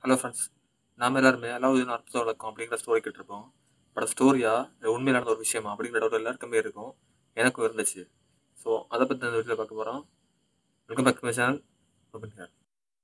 hello friends நாம எல்லாருமே அலாவுதீன் அற்புத விளக்கம் அப்படிங்கிற ஸ்டோரி கேட்டிருப்போம் பட் ஸ்டோரியா உண்மையில நடந்த ஒரு விஷயமா அப்படிங்கிற டவுட் எல்லாருக்குமே இருக்கும் எனக்கும் இருந்துச்சு ஸோ அதை பற்றி இந்த வீட்டில் பார்க்க போகிறோம் welcome back to my channel open hair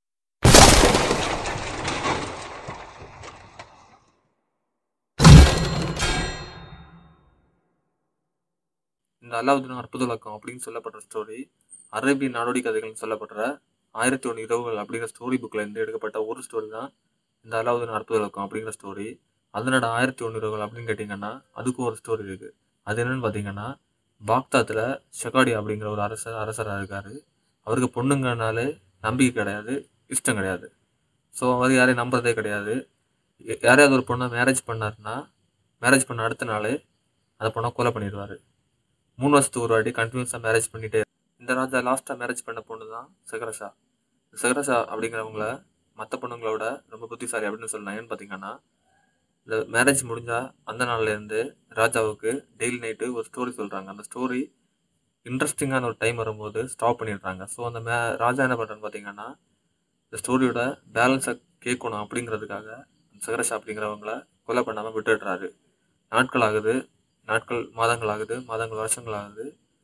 இந்த அலாவுதீன் அற்புத விளக்கம் அப்படின்னு சொல்லப்படுற ஸ்டோரி அரேபிய நாடோடி கதைகள்னு சொல்லப்படுற ஆயிரத்தி ஒன்று இரவுகள் அப்படிங்கிற ஸ்டோரி புக்கில் இருந்து எடுக்கப்பட்ட ஒரு ஸ்டோரி தான் இந்த அலாவுதீன் அற்புத விளக்கம் அப்படிங்கிற ஸ்டோரி அதனோட ஆயிரத்தி ஒன்று இரவுகள் அப்படின்னு கேட்டிங்கன்னா அதுக்கும் ஒரு ஸ்டோரி இருக்குது அது என்னன்னு பார்த்தீங்கன்னா பாக்தாத்தில் ஷெகாடி அப்படிங்கிற ஒரு அரசர் அரசராக இருக்கார் அவருக்கு பொண்ணுங்கனாலே நம்பிக்கை கிடையாது இஷ்டம் கிடையாது ஸோ அவர் யாரையும் நம்புறதே கிடையாது யா- யாரையாவது ஒரு பொண்ணை மேரேஜ் பண்ணாருன்னா மேரேஜ் பண்ண அடுத்த நாளே அந்த பொண்ணை கொலை பண்ணிடுவார் மூணு வருஷத்துக்கு ஒரு வாட்டி கண்டினியூஸாக மேரேஜ் பண்ணிட்டே இந்த ராஜா லாஸ்ட்டாக மேரேஜ் பண்ண பொண்ணு தான் செகரஷா செகரஷா அப்படிங்கிறவங்கள மற்ற பொண்ணுங்களோட ரொம்ப புத்திசாலி அப்படின்னு சொல்லலாம் ஏன்னு பார்த்தீங்கன்னா இந்த மேரேஜ் முடிஞ்சா அந்த நாள்லேருந்து ராஜாவுக்கு டெய்லி நைட்டு ஒரு ஸ்டோரி சொல்கிறாங்க அந்த ஸ்டோரி இன்ட்ரெஸ்டிங்கான ஒரு டைம் வரும்போது ஸ்டாப் பண்ணிடுறாங்க ஸோ அந்த மே ராஜா என்ன பண்ணுறான்னு பார்த்தீங்கன்னா இந்த ஸ்டோரியோட பேலன்ஸை கேட்கணும் அப்படிங்கிறதுக்காக சகரஷா அப்படிங்கிறவங்கள கொலை பண்ணாமல் விட்டுடுறாரு நாட்கள் ஆகுது நாட்கள் மாதங்கள் ஆகுது மாதங்கள் வருஷங்கள் ஆகுது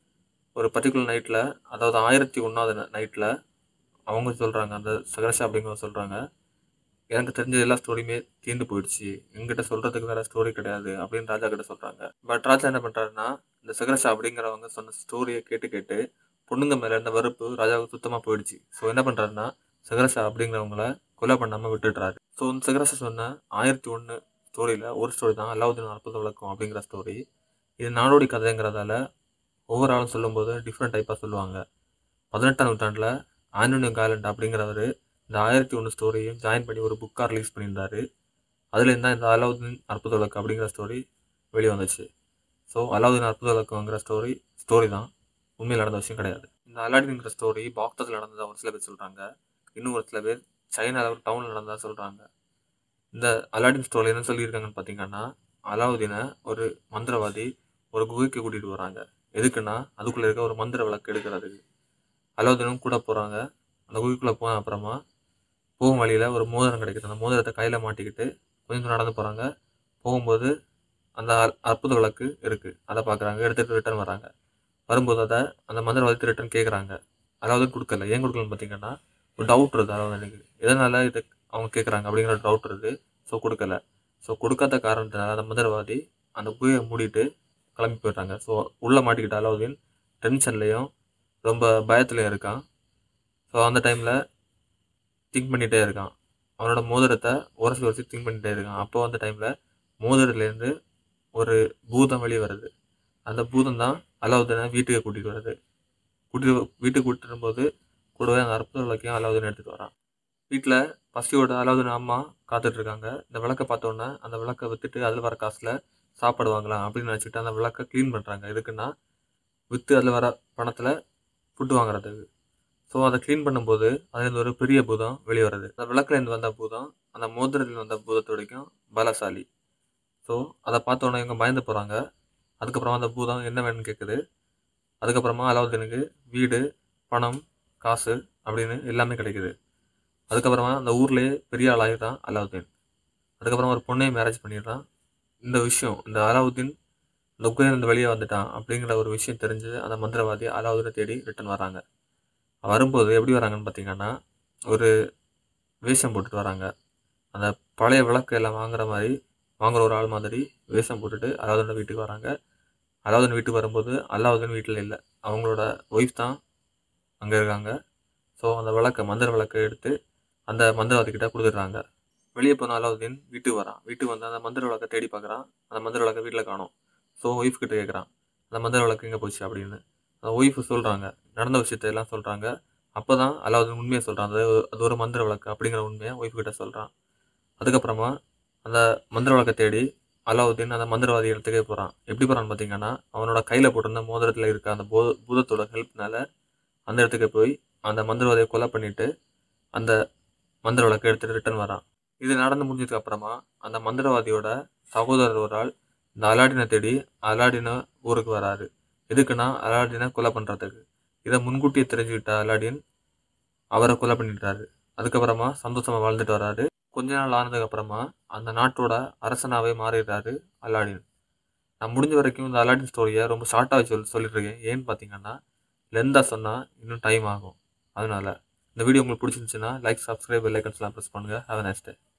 ஒரு பர்டிகுலர் நைட்டில் அதாவது ஆயிரத்தி ஒன்றாவது நைட்டில் அவங்க சொல்கிறாங்க அந்த சகரஷா அப்படிங்கிறவங்க சொல்கிறாங்க எனக்கு தெரிஞ்ச எல்லா ஸ்டோரியுமே தீர்ந்து போயிடுச்சு எங்கிட்ட சொல்கிறதுக்கு வேறு ஸ்டோரி கிடையாது அப்படின்னு ராஜா கிட்ட சொல்கிறாங்க பட் ராஜா என்ன பண்ணுறாருன்னா இந்த சகரஷா அப்படிங்கிறவங்க சொன்ன ஸ்டோரியை கேட்டு கேட்டு பொண்ணுங்க மேலே இருந்த வெறுப்பு ராஜாவுக்கு சுத்தமாக போயிடுச்சு ஸோ என்ன பண்ணுறாருன்னா சகரஷா அப்படிங்கிறவங்கள கொலை பண்ணாமல் விட்டுடுறாரு ஸோ இந்த சகரஷா சொன்ன ஆயிரத்தி ஒன்று ஸ்டோரியில் ஒரு ஸ்டோரி தான் அலாவுதீன் அற்புத விளக்கம் அப்படிங்கிற ஸ்டோரி இது நாடோடி கதைங்கிறதால ஒவ்வொரு ஆளும் சொல்லும்போது டிஃப்ரெண்ட் டைப்பாக சொல்லுவாங்க பதினெட்டாம் நூற்றாண்டில் ஆண்டனியோ காலண்ட் அப்படிங்கிறவர் இந்த ஆயிரத்தி ஒன்று ஸ்டோரியும் ஜாயின் பண்ணி ஒரு புக்காக ரிலீஸ் பண்ணியிருந்தாரு அதுலேருந்து தான் இந்த அலாவுதீன் அற்புத விளக்கு அப்படிங்கிற ஸ்டோரி வெளியே வந்துச்சு ஸோ அலாவுதீன் அற்புத விளக்குங்கிற ஸ்டோரி ஸ்டோரி தான் உண்மையில் நடந்த விஷயம் கிடையாது இந்த அலாடின்ங்கிற ஸ்டோரி பாக்தத்தில் நடந்ததா ஒரு சில பேர் சொல்கிறாங்க இன்னும் ஒரு சில பேர் சைனாவில் ஒரு டவுனில் நடந்ததா சொல்கிறாங்க இந்த அலாடின் ஸ்டோரியில் என்ன சொல்லியிருக்காங்கன்னு பார்த்தீங்கன்னா அலாவுதீனை ஒரு மந்திரவாதி ஒரு குகைக்கு கூட்டிகிட்டு வராங்க எதுக்குன்னா அதுக்குள்ளே இருக்க ஒரு மந்திர விளக்கு எடுக்கிறதுக்கு அலாவுதீனும் கூட போகிறாங்க அந்த குகைக்குள்ளே போன அப்புறமா போகும் வழியில் ஒரு மோதிரம் கிடைக்குது அந்த மோதிரத்தை கையில் மாட்டிக்கிட்டு கொஞ்சம் தூரம் நடந்து போகிறாங்க போகும்போது அந்த அற்- அற்புத விளக்கு இருக்குது அதை பார்க்குறாங்க எடுத்துகிட்டு ரிட்டர்ன் வராங்க வரும்போது அதை அந்த மந்திரவாதி ரிட்டர்ன் கேட்குறாங்க அதாவது கொடுக்கல ஏன் கொடுக்கலன்னு பார்த்தீங்கன்னா ஒரு டவுட் இருக்குது அதாவது எனக்கு எதனால் இது அவங்க கேட்குறாங்க அப்படிங்கிற டவுட் இருக்குது ஸோ கொடுக்கல ஸோ கொடுக்காத காரணத்தினால அந்த மந்திரவாதி அந்த குகையை மூடிட்டு கிளம்பி போயிடுறாங்க ஸோ உள்ளே மாட்டிக்கிட்ட அலாவுதீன் டென்ஷன்லேயும் ரொம்ப பயத்துலையும் இருக்கான் ஸோ அந்த டைமில் திங்க் பண்ணிகிட்டே இருக்கான் அவனோட மோதிரத்தை உரசி உரசி திங்க் பண்ணிகிட்டே இருக்கான் அப்போ அந்த டைமில் மோதிரத்துலேருந்து ஒரு பூதம் வெளியே வருது அந்த பூதம் தான் அலாவுதீனை வீட்டுக்கு கூட்டிகிட்டு வருது கூட்டிட்டு வீட்டுக்கு கூட்டிட்டு வரும்போது கூடவே அந்த அற்புத விளக்கையும் அலாவுதீன் எடுத்துகிட்டு வரான் வீட்டில் பசியோட அலாவுதீன் அம்மா காத்துட்டு இருக்காங்க இந்த விளக்கை பார்த்தோன்னே அந்த விளக்கை விற்றுட்டு அதில் வர காசில் சாப்பாடு வாங்கலாம் அப்படின்னு நினச்சிட்டு அந்த விளக்கை க்ளீன் பண்ணுறாங்க எதுக்குன்னா விற்று அதில் வர பணத்தில் ஃபுட்டு வாங்குறதுக்கு ஸோ அதை க்ளீன் பண்ணும்போது அதுலேருந்து ஒரு பெரிய பூதம் வெளியே வருது அந்த விளக்குலேருந்து வந்த பூதம் அந்த மோதிரத்தில் வந்த பூதத்தோடைக்கும் பலசாலி ஸோ அதை பார்த்த உடனே இவங்க பயந்து போகிறாங்க அதுக்கப்புறமா அந்த பூதம் என்ன வேணும்னு கேட்குது அதுக்கப்புறமா அலாவுதீனுக்கு வீடு பணம் காசு அப்படின்னு எல்லாமே கிடைக்குது அதுக்கப்புறமா அந்த ஊர்லேயே பெரிய ஆளாகிட்டான் அலாவுதீன் அதுக்கப்புறமா ஒரு பொண்ணையும் மேரேஜ் பண்ணிடுறான் இந்த விஷயம் இந்த அலாவுதீன் இந்த குகையிலிருந்து வெளியே வந்துட்டான் அப்படிங்கிற ஒரு விஷயம் தெரிஞ்சு அந்த மந்திரவாதி அலாவுதீனை தேடி ரிட்டர்ன் வராங்க வரும்போது எப்படி வராங்கன்னு பார்த்தீங்கன்னா ஒரு வேஷம் போட்டுட்டு வராங்க அந்த பழைய விளக்கு எல்லாம் வாங்குற மாதிரி வாங்குற ஒரு ஆள் மாதிரி வேஷம் போட்டுட்டு அலாவுதீன் வீட்டுக்கு வராங்க அலாவுதீன் வீட்டுக்கு வரும்போது அலாவுதீன் வீட்டில் இல்லை அவங்களோட ஒய்ஃப் தான் அங்கே இருக்காங்க ஸோ அந்த விளக்கை மந்திர விளக்கை எடுத்து அந்த மந்திரவாதி கிட்ட கொடுத்துட்றாங்க வெளியே போன அலாவுதீன் வீட்டுக்கு வரான் வீட்டுக்கு வந்து அந்த மந்திர விளக்கை தேடி பார்க்குறான் அந்த மந்திர விளக்கை வீட்டில் காணோம் ஸோ ஒய்ஃப் கிட்ட கேட்குறான் அந்த மந்திர விளக்கு எங்கே போச்சு அப்படின்னு அந்த ஒய்ஃப் சொல்கிறாங்க நடந்த விஷயத்தை எல்லாம் சொல்கிறாங்க அப்போ தான் அலாவுதீன் உண்மையை சொல்கிறான் அது அது ஒரு மந்திர விளக்கு அப்படிங்கிற உண்மையை ஒய்ஃப் கிட்ட சொல்கிறான் அதுக்கப்புறமா அந்த மந்திர விளக்கை தேடி அலாவுதீன் அந்த மந்திரவாதி இடத்துக்கே போகிறான் எப்படி போகிறான்னு பார்த்தீங்கன்னா அவனோட கையில் போட்டிருந்த மோதிரத்தில் இருக்க அந்த போ பூதத்தோட ஹெல்ப்னால அந்த இடத்துக்கு போய் அந்த மந்திரவாதியை கொலை பண்ணிட்டு அந்த மந்திர விளக்கை எடுத்துட்டு ரிட்டர்ன் வரான் இது நடந்து முடிஞ்சதுக்கு அப்புறமா அந்த மந்திரவாதியோட சகோதரர் ஒரு ஆள் இந்த அலாடினை தேடி அலாடினை ஊருக்கு வராரு எதுக்குன்னா அலாடினை கொலை பண்ணுறதுக்கு இதை முன்கூட்டியே தெரிஞ்சுக்கிட்ட அலாடின் அவரை கொலை பண்ணிட்டாரு அதுக்கப்புறமா சந்தோஷமா வாழ்ந்துட்டு வராரு கொஞ்ச நாள் ஆனதுக்கு அப்புறமா அந்த நாட்டோட அரசனாவே மாறிடுறாரு அலாடின் நான் முடிஞ்ச வரைக்கும் இந்த அலாடின் ஸ்டோரியை ரொம்ப ஷார்ட்டாக சொல்லி சொல்லிட்டு இருக்கேன் ஏன்னு பார்த்தீங்கன்னா லென்த்தாக சொன்னால் இன்னும் டைம் ஆகும் அதனால இந்த வீடியோ உங்களுக்கு பிடிச்சிருந்துச்சுன்னா லைக் சப்ஸ்கிரைப் பெல் ஐக்கன்ஸ்லாம் ப்ரெஸ் பண்ணுங்கள் ஹேவ் நெக்ஸ்ட் டே